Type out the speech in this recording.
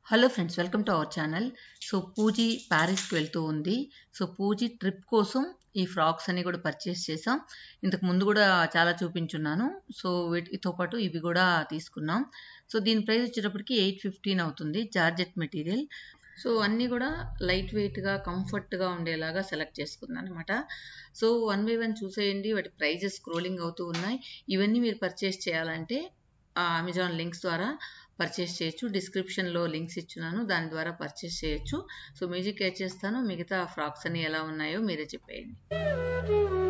hello friends welcome to our channel so Pooji ప్యారిస్కి వెళ్తూ ఉంది సో పూజీ ట్రిప్ కోసం ఈ ఫ్రాక్స్ అన్ని కూడా పర్చేస్ చేసాం ఇంతకు ముందు కూడా చాలా చూపించున్నాను సో వీటితో పాటు ఇవి కూడా తీసుకున్నాం సో దీని ప్రైస్ వచ్చేటప్పటికి ఎయిట్ ఫిఫ్టీన్ అవుతుంది జార్జెట్ మెటీరియల్ సో అన్నీ కూడా లైట్ వెయిట్గా కంఫర్ట్గా ఉండేలాగా సెలెక్ట్ చేసుకున్నాను అనమాట సో వన్ బై వన్ చూసేయండి వాటి ప్రైజెస్ స్క్రోలింగ్ అవుతూ ఉన్నాయి ఇవన్నీ మీరు పర్చేస్ చేయాలంటే అమెజాన్ లింక్స్ ద్వారా పర్చేస్ చేయొచ్చు డిస్క్రిప్షన్లో లింక్స్ ఇచ్చున్నాను దాని ద్వారా పర్చేస్ చేయొచ్చు సో మ్యూజిక్ యాడ్ చేస్తాను మిగతా ఫ్రాక్స్ అన్ని ఎలా ఉన్నాయో మీరే చెప్పేయండి